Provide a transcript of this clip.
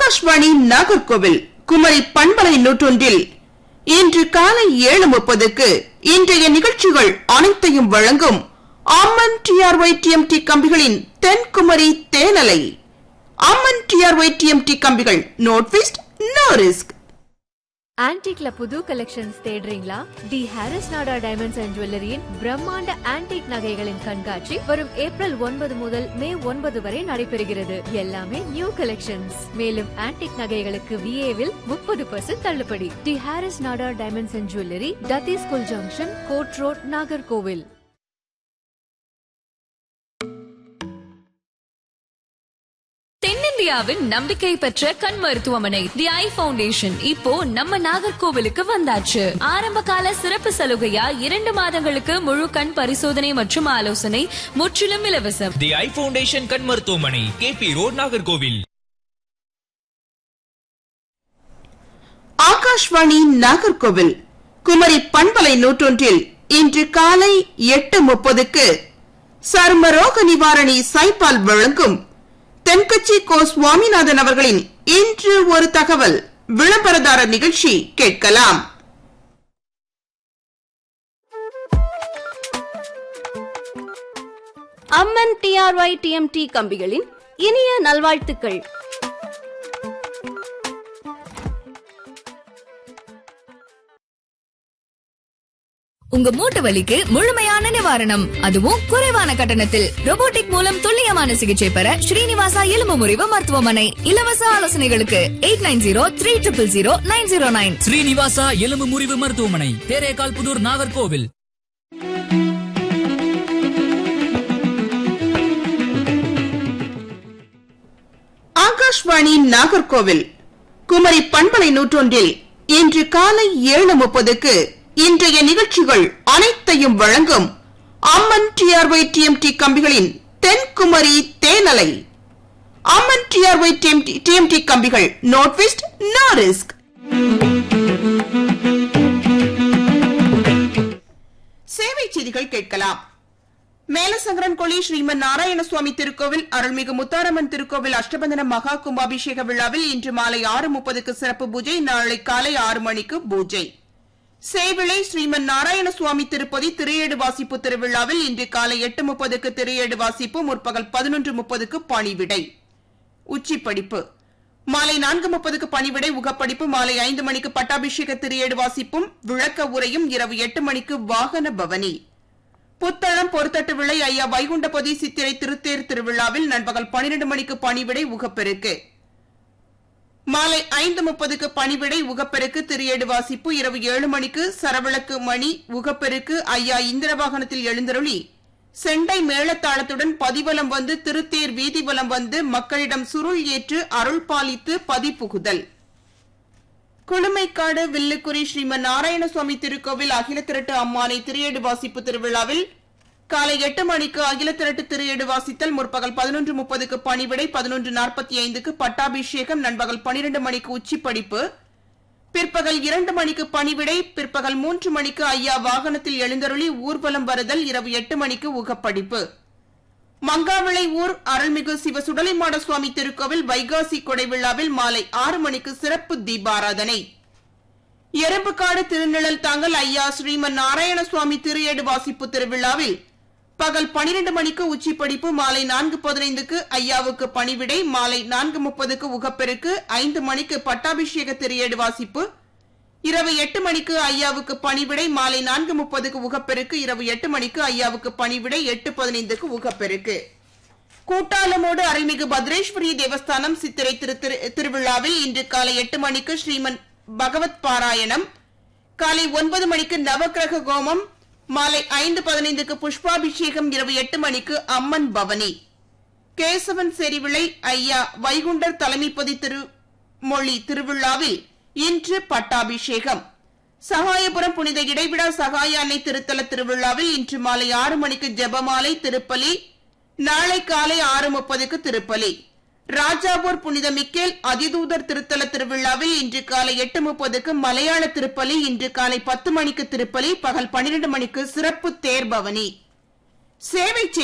ஆகாஷ்வாணி நாகர்கோவில் குமரி பண்பலை நூற்றொன்றில் இன்று காலை ஏழு முப்பதுக்கு இன்றைய நிகழ்ச்சிகள் அனைத்தையும் வழங்கும் அம்மன் டிஆர்ஒய் டிஎம்டி கம்பிகளின் தென்குமரி தேனலை அம்மன் டிஆர்ஒய் டிஎம்டி கம்பிகள் நோட் விஸ்ட் நோ ரிஸ்க் ஆன்டிக்ல புது கலெக்ஷன்ஸ் தேடுறீங்களா the Harris Nada diamonds and ஜுவல்லரியின் பிரம்மாண்ட ஆன்டிக் நகைகளின் கண்காட்சி வரும் ஏப்ரல் ஒன்பது முதல் மே ஒன்பது வரை நடைபெறுகிறது எல்லாமே நியூ கலெக்ஷன்ஸ் மேலும் ஆன்டிக் நகைகளுக்கு விஏவில் முப்பது பர்சன்ட் தள்ளுபடி the Harris Nada diamonds and jewellery டத்தி school junction court road Nagercoil தென்னிந்தியாவின் நம்பிக்கை பெற்ற கண் மருத்துவமனை தி ஐ ஃபவுண்டேஷன் இப்போ நம்ம நாகர்கோவிலுக்கு வந்தாச்சு ஆரம்ப கால சிறப்பு சலுகையா இரண்டு மாதங்களுக்கு முழு கண் பரிசோதனை மற்றும் ஆலோசனை முற்றிலும் இலவசம் தி ஐ ஃபவுண்டேஷன் கண் மருத்துவமனை கேபி ரோட் நாகர்கோவில் ஆகாஷ்வாணி நாகர்கோவில் குமரி பண்பலை நூற்றொன்றில் இன்று காலை எட்டு முப்பதுக்கு சர்மரோக நிவாரணி சைபால் வழங்கும் தென்கட்சி கோ சுவாமிநாதன் அவர்களின் இன்று ஒரு தகவல் விளம்பரதாரர் நிகழ்ச்சி கேட்கலாம் அம்மன் டிஆர்ஒய் டிஎம்டி கம்பிகளின் இனிய நல்வாழ்த்துக்கள் உங்க மூட்டு வலிக்கு முழுமையான நிவாரணம் அதுவும் குறைவான கட்டணத்தில் robotic மூலம் துல்லியமான சிகிச்சை பெற ஸ்ரீனிவாசா எலும்பு முறிவு மருத்துவமனை இலவச ஆலோசனைகளுக்கு eight nine zero three triple zero nine zero nine Srinivasa எலும்பு முறிவு மருத்துவமனை தேரேகால் புதூர் நாகர்கோவில் ஆகாஷ்வாணி நாகர்கோவில் குமரி பண்பலை நூற்றொன்றில் இன்று காலை ஏழு முப்பதுக்கு இன்றைய நிகழ்ச்சிகள் அனைத்தையும் வழங்கும் அம்மன் டிஆர்ஒய் டிஎம்டி கம்பிகளின் தென்குமரி தேனலை அம்மன் டிஆர்ஒய் டிஎம்டி கம்பிகள் நோட் விஸ்ட் நோ ரிஸ்க் சேவை செய்திகள் கேட்கலாம் மேலசங்கரன் கொளி ஸ்ரீமன் நாராயணசுவாமி திருக்கோவில் அருள்மிகு முத்தாரம்மன் திருக்கோவில் அஷ்டபந்தன மகா கும்பாபிஷேக விழாவில் இன்று மாலை ஆறு முப்பதுக்கு சிறப்பு பூஜை நாளை காலை ஆறு மணிக்கு பூஜை சேவிளை ஸ்ரீமன் நாராயணசுவாமி திருப்பதி திரையேடு வாசிப்பு திருவிழாவில் இன்று காலை எட்டு முப்பதுக்கு திரையேடு வாசிப்பு முற்பகல் பதினொன்று முப்பதுக்கு பணிவிடை உச்சி படிப்பு மாலை நான்கு முப்பதுக்கு பணிவிடை உகப்படிப்பு மாலை ஐந்து மணிக்கு பட்டாபிஷேக திரையேடு வாசிப்பும் விளக்க உரையும் இரவு எட்டு மணிக்கு வாகன பவனி புத்தளம் பொறுத்தட்டு விளை ஐயா வைகுண்டபதி சித்திரை திருத்தேர் திருவிழாவில் நண்பகல் பனிரெண்டு மணிக்கு பணிவிடை உகப்பெருக்கு மாலை ஐந்து முப்பதுக்கு பணிவிடை உகப்பெருக்கு திரியேடு வாசிப்பு இரவு ஏழு மணிக்கு சரவிளக்கு மணி உகப்பெருக்கு ஐயா இந்திரவாகனத்தில் எழுந்தருளி செண்டை மேளத்தாளத்துடன் பதிவலம் வந்து திருத்தேர் வீதிவலம் வந்து மக்களிடம் சுருள் ஏற்று அருள் பாலித்து பதிப்புகுதல் குளுமைக்காடு வில்லுக்குறி ஸ்ரீமன் நாராயணசுவாமி திருக்கோவில் அகில திரட்டு அம்மானை திரியேடு வாசிப்பு திருவிழாவில் காலை எட்டு மணிக்கு அகில திரட்டு திரியேடு வாசித்தல் முற்பகல் பதினொன்று முப்பதுக்கு பணிவிடை பதினொன்று நாற்பத்தி ஐந்துக்கு பட்டாபிஷேகம் நண்பகல் பனிரெண்டு மணிக்கு உச்சி படிப்பு பிற்பகல் இரண்டு மணிக்கு பணிவிடை பிற்பகல் மூன்று மணிக்கு ஐயா வாகனத்தில் எழுந்தருளி ஊர்வலம் வருதல் இரவு எட்டு மணிக்கு உகப்படிப்பு மங்காவிளை ஊர் அருள்மிகு சிவ சுடலைமாட சுவாமி திருக்கோவில் வைகாசி கொடை விழாவில் மாலை ஆறு மணிக்கு சிறப்பு தீபாராதனை எறும்புக்காடு திருநிழல் தாங்கல் ஐயா ஸ்ரீமன் நாராயண சுவாமி திருஏடு வாசிப்பு திருவிழாவில் பகல் பனிரெண்டு மணிக்கு உச்சி படிப்பு மாலை நான்கு பதினைந்துக்கு ஐயாவுக்கு பணிவிடை மாலை நான்கு முப்பதுக்கு உகப்பெருக்கு ஐந்து மணிக்கு பட்டாபிஷேக திரையேடு வாசிப்பு இரவு எட்டு மணிக்கு ஐயாவுக்கு பணிவிடை மாலை நான்கு முப்பதுக்கு உகப்பெருக்கு இரவு எட்டு மணிக்கு ஐயாவுக்கு பணிவிடை எட்டு பதினைந்துக்கு உகப்பெருக்கு கூட்டாளமோடு அருள்மிகு பத்ரேஸ்வரி தேவஸ்தானம் சித்திரை திரு திரு- திருவிழாவில் இன்று காலை எட்டு மணிக்கு ஸ்ரீமன் பகவத் பாராயணம் காலை ஒன்பது மணிக்கு நவக்கிரக கோமம் மாலை ஐந்து பதினைந்துக்கு புஷ்பாபிஷேகம் இரவு எட்டு மணிக்கு அம்மன் பவனி கேசவன் செறிவிளை ஐயா வைகுண்டர் தலைமைப்பதி திருமொழி திருவிழாவில் இன்று பட்டாபிஷேகம் சகாயபுரம் புனித இடைவிடா சகாய அன்னை திருத்தல திருவிழாவில் இன்று மாலை ஆறு மணிக்கு ஜெபமாலை திருப்பலி நாளை காலை ஆறு முப்பதுக்கு திருப்பலி ராஜாபூர் புனித மிக்கேல் அதிதூதர் திருத்தல திருவிழாவில் இன்று காலை எட்டு முப்பதுக்கு மலையாள திருப்பலி இன்று காலை பத்து மணிக்கு திருப்பலி பகல் பன்னிரண்டு மணிக்கு சிறப்பு தேர் பவனி சேவை